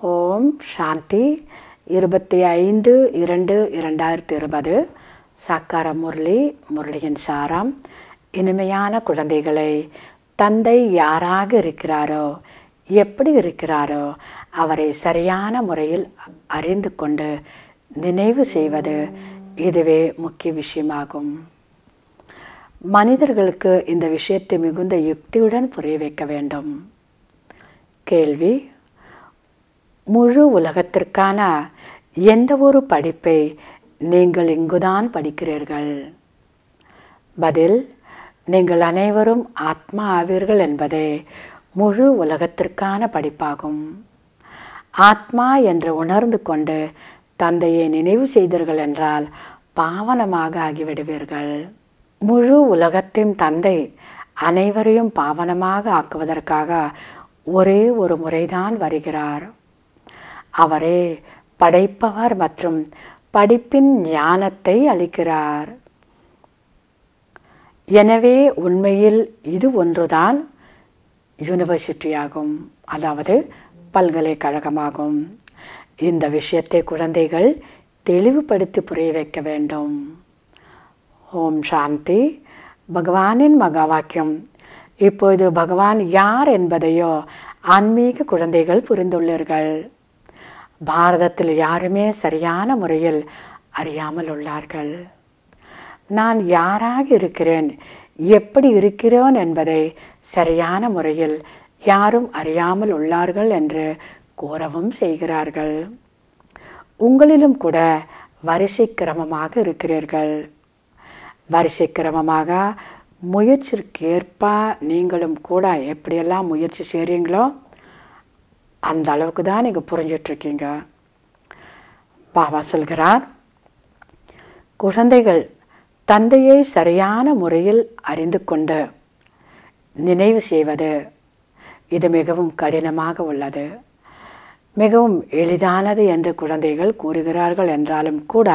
ஓம் சாந்தி இருபத்தி ஐந்து இரண்டு இரண்டாயிரத்தி இருபது சாக்கார முரளி முரளியின் சாரம் இனிமையான குழந்தைகளை தந்தை யாராக இருக்கிறாரோ எப்படி இருக்கிறாரோ அவரை சரியான முறையில் அறிந்து கொண்டு நினைவு செய்வது இதுவே முக்கிய விஷயமாகும் மனிதர்களுக்கு இந்த விஷயத்தை மிகுந்த யுக்தியுடன் புரிய வைக்க வேண்டும் கேள்வி முழு உலகத்திற்கான எந்த ஒரு படிப்பை நீங்கள் இங்குதான் படிக்கிறீர்கள் பதில் நீங்கள் அனைவரும் ஆத்மா ஆவீர்கள் என்பதே முழு உலகத்திற்கான படிப்பாகும் ஆத்மா என்று உணர்ந்து கொண்டு தந்தையை நினைவு செய்தீர்கள் என்றால் பாவனமாக ஆகிவிடுவீர்கள் முழு உலகத்தின் தந்தை அனைவரையும் பாவனமாக ஆக்குவதற்காக ஒரே ஒரு முறைதான் வருகிறார் அவரே படைப்பவர் மற்றும் படிப்பின் ஞானத்தை அளிக்கிறார் எனவே உண்மையில் இது ஒன்றுதான் யூனிவர்சிட்டியாகும் அதாவது பல்கலைக்கழகமாகும் இந்த விஷயத்தை குழந்தைகள் தெளிவுபடுத்தி புரிய வைக்க வேண்டும் ஓம் சாந்தி பகவானின் மகா வாக்கியம் இப்பொழுது பகவான் யார் என்பதையோ ஆன்மீக குழந்தைகள் புரிந்துள்ளீர்கள் பாரதத்தில் யாருமே சரியான முறையில் அறியாமல் உள்ளார்கள் நான் யாராக இருக்கிறேன் எப்படி இருக்கிறேன் என்பதை சரியான முறையில் யாரும் அறியாமல் உள்ளார்கள் என்று கூறவும் செய்கிறார்கள் உங்களிலும் கூட வரிசை கிரமமாக இருக்கிறீர்கள் வரிசை கிரமமாக முயற்சிற்கேற்ப நீங்களும் கூட எப்படியெல்லாம் முயற்சி செய்கிறீங்களோ அந்த அளவுக்கு தான் நீங்கள் புரிஞ்சிட்ருக்கீங்க பாபா சொல்கிறார் குழந்தைகள் தந்தையை சரியான முறையில் அறிந்து கொண்டு நினைவு செய்வது இது மிகவும் கடினமாக உள்ளது மிகவும் எளிதானது என்று குழந்தைகள் கூறுகிறார்கள் என்றாலும் கூட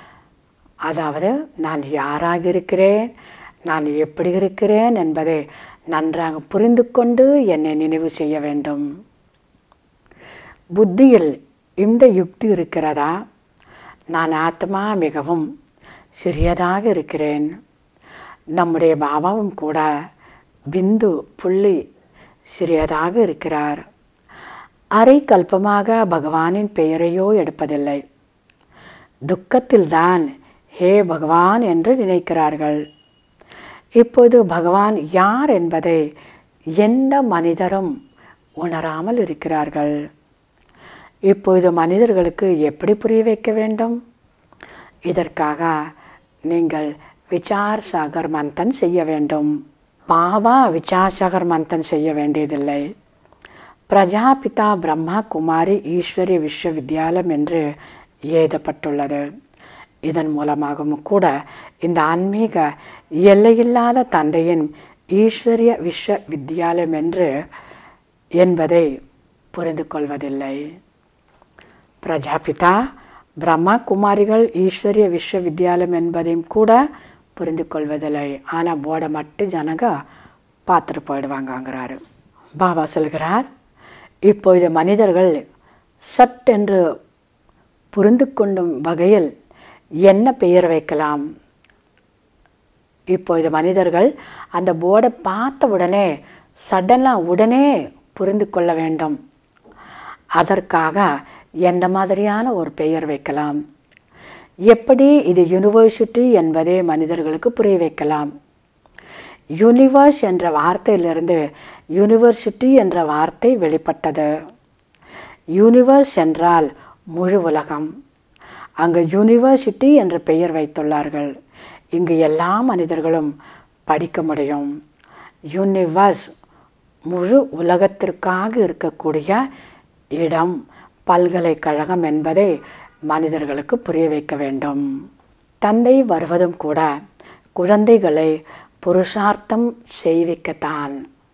அதாவது நான் யாராக இருக்கிறேன் நான் எப்படி இருக்கிறேன் என்பதை நன்றாக புரிந்து கொண்டு என்னை நினைவு செய்ய வேண்டும் புத்தியில் இந்த யுக்தி இருக்கிறதா நான் ஆத்மா மிகவும் சிறியதாக இருக்கிறேன் நம்முடைய பாபாவும் கூட பிந்து புள்ளி சிறியதாக இருக்கிறார் அரை கல்பமாக பகவானின் பெயரையோ எடுப்பதில்லை துக்கத்தில்தான் ஹே பகவான் என்று நினைக்கிறார்கள் இப்போது பகவான் யார் என்பதை எந்த மனிதரும் உணராமல் இருக்கிறார்கள் இப்பொழுது மனிதர்களுக்கு எப்படி புரிய வைக்க வேண்டும் இதற்காக நீங்கள் விசார் சாகர் மந்தன் செய்ய வேண்டும் பாபா விசார் சாகர் மந்தன் செய்ய வேண்டியதில்லை பிரஜாபிதா பிரம்மா குமாரி ஈஸ்வரி விஸ்வவித்யாலயம் என்று எழுதப்பட்டுள்ளது இதன் மூலமாகவும் கூட இந்த ஆன்மீக எல்லையில்லாத தந்தையின் ஈஸ்வரிய விஸ்வ வித்யாலயம் என்று என்பதை புரிந்து கொள்வதில்லை பிரஜாபிதா பிரம்மா குமாரிகள் ஈஸ்வரிய விஸ்வவித்யாலயம் என்பதையும் கூட புரிந்து கொள்வதில்லை ஆனால் போர்டை மட்டும் ஜனங்க பார்த்துட்டு போயிடுவாங்கங்கிறாரு பாபா சொல்கிறார் இப்பொழுது மனிதர்கள் சட்டென்று புரிந்து கொண்டும் வகையில் என்ன பெயர் வைக்கலாம் இப்பொழுது மனிதர்கள் அந்த போர்டை பார்த்த உடனே சடனாக உடனே புரிந்து கொள்ள வேண்டும் அதற்காக எந்த மாதிரியான ஒரு பெயர் வைக்கலாம் எப்படி இது யூனிவர்சிட்டி என்பதை மனிதர்களுக்கு புரிய வைக்கலாம் யூனிவர்ஸ் என்ற வார்த்தையிலிருந்து யூனிவர்சிட்டி என்ற வார்த்தை வெளிப்பட்டது யூனிவர்ஸ் என்றால் முழு உலகம் அங்கு யூனிவர்சிட்டி என்ற பெயர் வைத்துள்ளார்கள் இங்கு எல்லா மனிதர்களும் படிக்க முடியும் யூனிவர்ஸ் முழு உலகத்திற்காக இருக்கக்கூடிய இடம் பல்கலைக்கழகம் என்பதை மனிதர்களுக்கு புரிய வைக்க வேண்டும் தந்தை வருவதும் கூட குழந்தைகளை புருஷார்த்தம் செய்விக்கத்தான்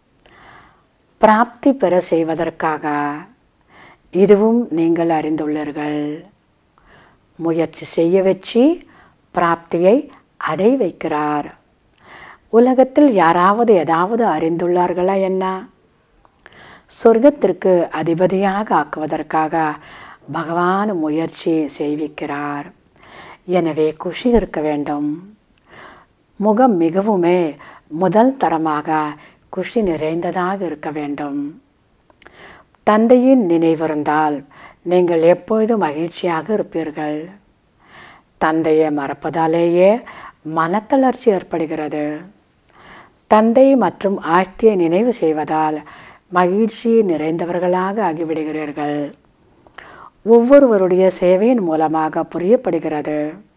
பிராப்தி பெற செய்வதற்காக இதுவும் நீங்கள் அறிந்துள்ளீர்கள் முயற்சி செய்ய வச்சு பிராப்தியை அடை வைக்கிறார் உலகத்தில் யாராவது ஏதாவது அறிந்துள்ளார்களா என்ன சொர்க்கத்திற்கு அதிபதியாக ஆக்குவதற்காக பகவான் முயற்சி செய்விக்கிறார் எனவே குஷி இருக்க வேண்டும் முகம் மிகவுமே முதல் தரமாக குஷி நிறைந்ததாக இருக்க வேண்டும் தந்தையின் நினைவிருந்தால் நீங்கள் எப்பொழுதும் மகிழ்ச்சியாக இருப்பீர்கள் தந்தையை மறப்பதாலேயே மனத்தளர்ச்சி ஏற்படுகிறது தந்தை மற்றும் ஆஸ்தியை நினைவு செய்வதால் மகிழ்ச்சி நிறைந்தவர்களாக ஆகிவிடுகிறீர்கள் ஒவ்வொருவருடைய சேவையின் மூலமாக புரியப்படுகிறது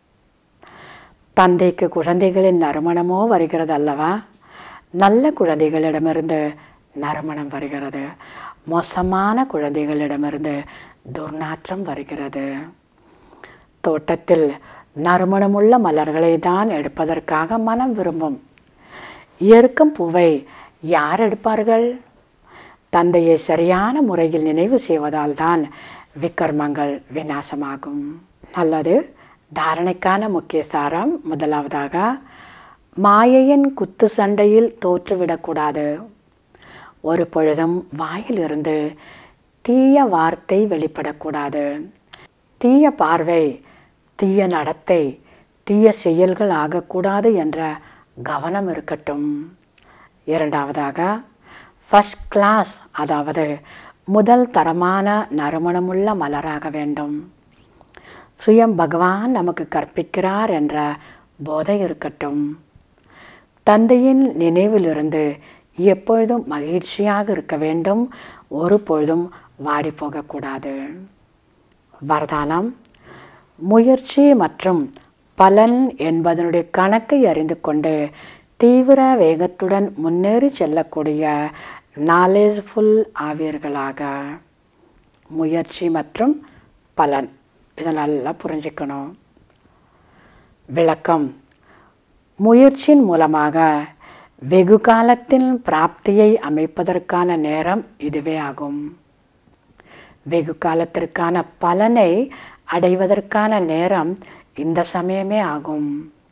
தந்தைக்கு குழந்தைகளின் நறுமணமோ வருகிறது அல்லவா நல்ல குழந்தைகளிடமிருந்து நறுமணம் வருகிறது மோசமான குழந்தைகளிடமிருந்து துர்நாற்றம் வருகிறது தோட்டத்தில் நறுமணமுள்ள மலர்களை தான் எடுப்பதற்காக மனம் விரும்பும் இயற்கும் பூவை யார் எடுப்பார்கள் தந்தையை சரியான முறையில் நினைவு செய்வதால் தான் விக்கர்மங்கள் விநாசமாகும் நல்லது தாரணைக்கான முக்கிய சாரம் முதலாவதாக மாயையின் குத்து சண்டையில் தோற்றுவிடக்கூடாது ஒரு பொழுதும் வாயிலிருந்து தீய வார்த்தை வெளிப்படக்கூடாது தீய பார்வை தீய நடத்தை தீய செயல்கள் ஆகக்கூடாது என்ற கவனம் இருக்கட்டும் இரண்டாவதாக ஃபஸ்ட் கிளாஸ் அதாவது முதல் தரமான நறுமணமுள்ள மலராக வேண்டும் சுயம் பகவான் நமக்கு கற்பிக்கிறார் என்ற போதை இருக்கட்டும் தந்தையின் நினைவிலிருந்து எப்பொழுதும் மகிழ்ச்சியாக இருக்க வேண்டும் ஒரு பொழுதும் வாடி போகக்கூடாது வரதானம் முயற்சி மற்றும் பலன் என்பதனுடைய கணக்கை அறிந்து கொண்டு தீவிர வேகத்துடன் முன்னேறி செல்லக்கூடிய நாலேஜ்ஃபுல் ஆவீர்களாக முயற்சி மற்றும் பலன் இதை நல்லா புரிஞ்சுக்கணும் விளக்கம் முயற்சியின் மூலமாக வெகு காலத்தின் பிராப்தியை அமைப்பதற்கான நேரம் இதுவே ஆகும் வெகு காலத்திற்கான பலனை அடைவதற்கான நேரம் இந்த சமயமே ஆகும்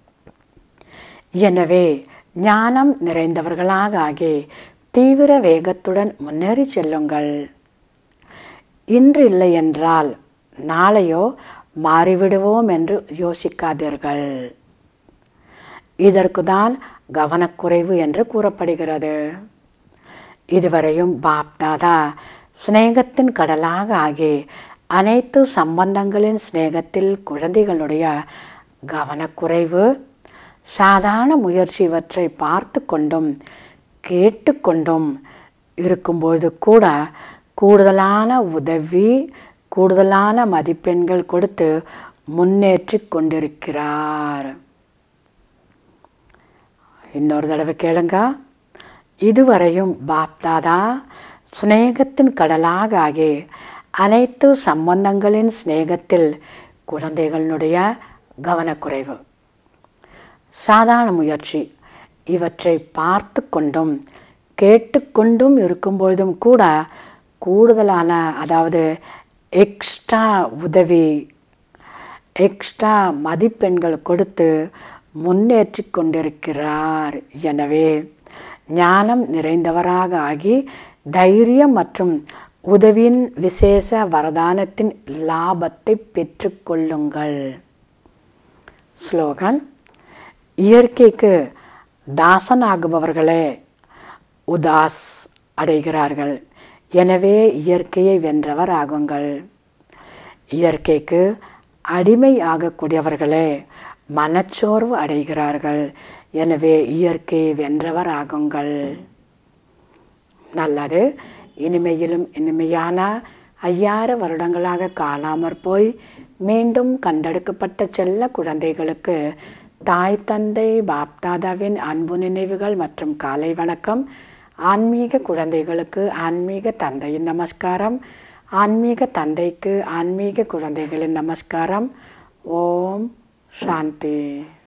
எனவே ஞானம் நிறைந்தவர்களாக ஆகி தீவிர வேகத்துடன் முன்னேறி செல்லுங்கள் இன்று இல்லை என்றால் நாளையோ மாறிவிடுவோம் என்று யோசிக்காதீர்கள் இதற்கு தான் கவனக்குறைவு என்று கூறப்படுகிறது இதுவரையும் பாப்தாதா சிநேகத்தின் கடலாக ஆகி அனைத்து சம்பந்தங்களின் சிநேகத்தில் குழந்தைகளுடைய கவனக்குறைவு சாதாரண முயற்சி இவற்றை பார்த்து கொண்டும் கேட்டுக்கொண்டும் இருக்கும்பொழுது கூட கூடுதலான உதவி கூடுதலான மதிப்பெண்கள் கொடுத்து முன்னேற்றி கொண்டிருக்கிறார் இன்னொரு தடவை கேளுங்க இதுவரையும் பாப்தாதா சிநேகத்தின் கடலாக ஆகி அனைத்து சம்பந்தங்களின் சிநேகத்தில் குழந்தைகளுடைய கவனக்குறைவு சாதாரண முயற்சி இவற்றை பார்த்து கொண்டும் கேட்டுக்கொண்டும் இருக்கும்பொழுதும் கூட கூடுதலான அதாவது எக்ஸ்ட்ரா உதவி எக்ஸ்ட்ரா மதிப்பெண்கள் கொடுத்து முன்னேற்றி கொண்டிருக்கிறார் எனவே ஞானம் நிறைந்தவராக ஆகி தைரியம் மற்றும் உதவியின் விசேஷ வரதானத்தின் லாபத்தை பெற்றுக்கொள்ளுங்கள் ஸ்லோகன் இயற்கைக்கு தாசனாகுபவர்களே உதாஸ் அடைகிறார்கள் எனவே இயற்கையை வென்றவர் ஆகுங்கள் இயற்கைக்கு அடிமை ஆகக்கூடியவர்களே மனச்சோர்வு அடைகிறார்கள் எனவே இயற்கையை வென்றவர் ஆகுங்கள் நல்லது இனிமையிலும் இனிமையான ஐயாயிரம் வருடங்களாக காணாமற் போய் மீண்டும் கண்டெடுக்கப்பட்ட செல்ல குழந்தைகளுக்கு தாய் தந்தை பாப்தாதாவின் அன்பு நினைவுகள் மற்றும் காலை வணக்கம் ஆன்மீக குழந்தைகளுக்கு ஆன்மீக தந்தையின் நமஸ்காரம் ஆன்மீக தந்தைக்கு ஆன்மீக குழந்தைகளின் நமஸ்காரம் ஓம் சாந்தி